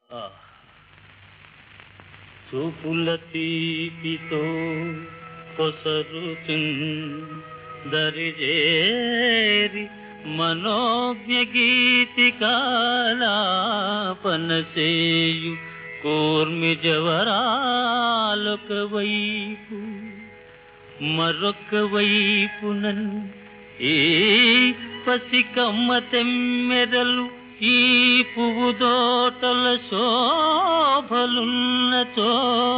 చూపుల తీపితో కొసరుచున్ దరిజేరి మనోజ్ఞ గీతికాలాపన చేయు కూర్మి జవరాలొక వైపు మరొక వైపునన్ ఈ పసికమ్మ తెమ్మెరలు ఈ పువ్వు దోటల శోభలున్నచో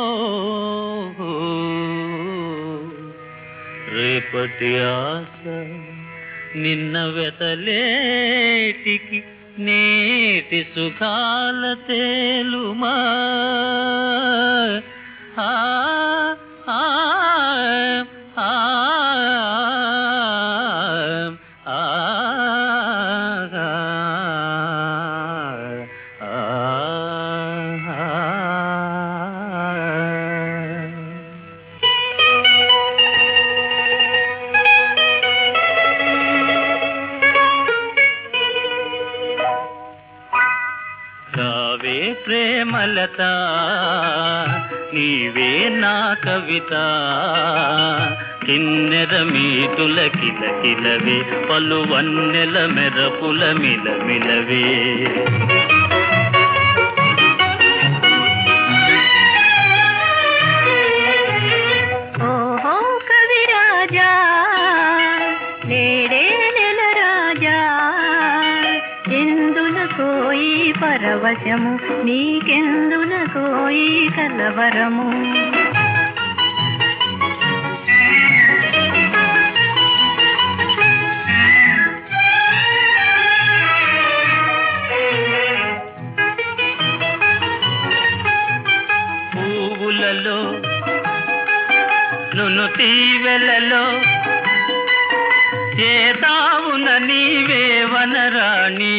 రేపటి ఆశ నిన్న వెతలేటికి నేటి సుఖాల తేలుమా ఆ ఆ ఆ ఆ రావే ప్రేమలత నీవే నా కవిత కిన్నెర మీటుల కిల కిలవే పలు వన్నెల మెరపుల మిల మిలవే ఓహో కవిరాజా నేడే నెల రాజా ఎందున కోయి పరవశము నీకెందున కోయి కలవరము పువ్వులలో నును తీవెలలో చేతావున నీవే వనరాణి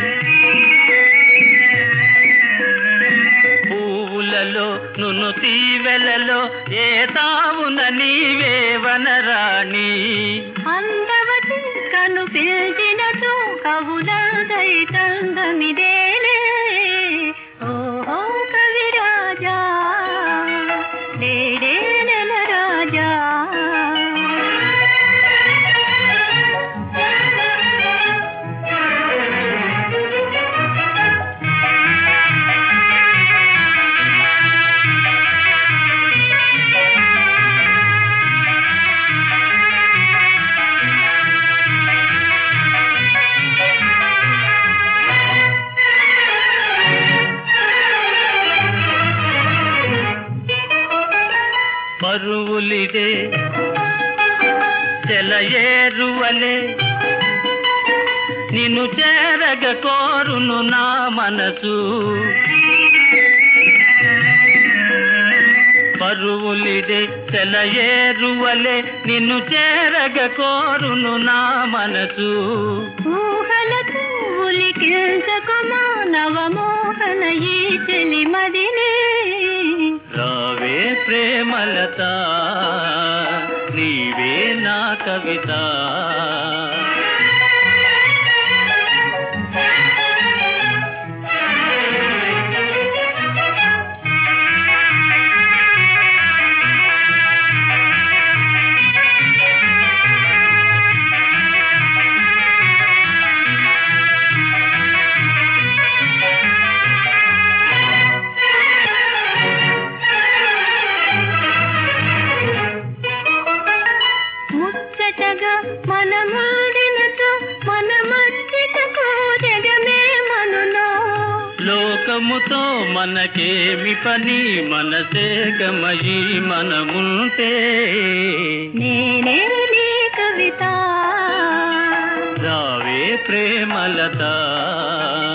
పువ్వులలో నును తీవెలలో ఏతావున నీవే వనరాణి అందవతి కను పిలిచినతో కవులదై తందమిదేలే ఓహో కవిరాజా నేడే నెల రాజా మరువులిదే తెలయేరువలే నిన్ను చేరగ కోరును నా మనసు పరువులిదే తెలయేరువలే నిన్ను చేరగ కోరును నా మనసు ఊహలకు ఉలికించకుమా నవమోహన ఈ చెలి మదినే రావే ప్రేమలత నీవే నా కవిత ముచ్చటగా మనమాడినతో మన మచ్చికకు జగమే మనులో లోకముతో మనకేమి పని మనసే గమయి మనముంటే నేనే నీ కవిత రావే ప్రేమలత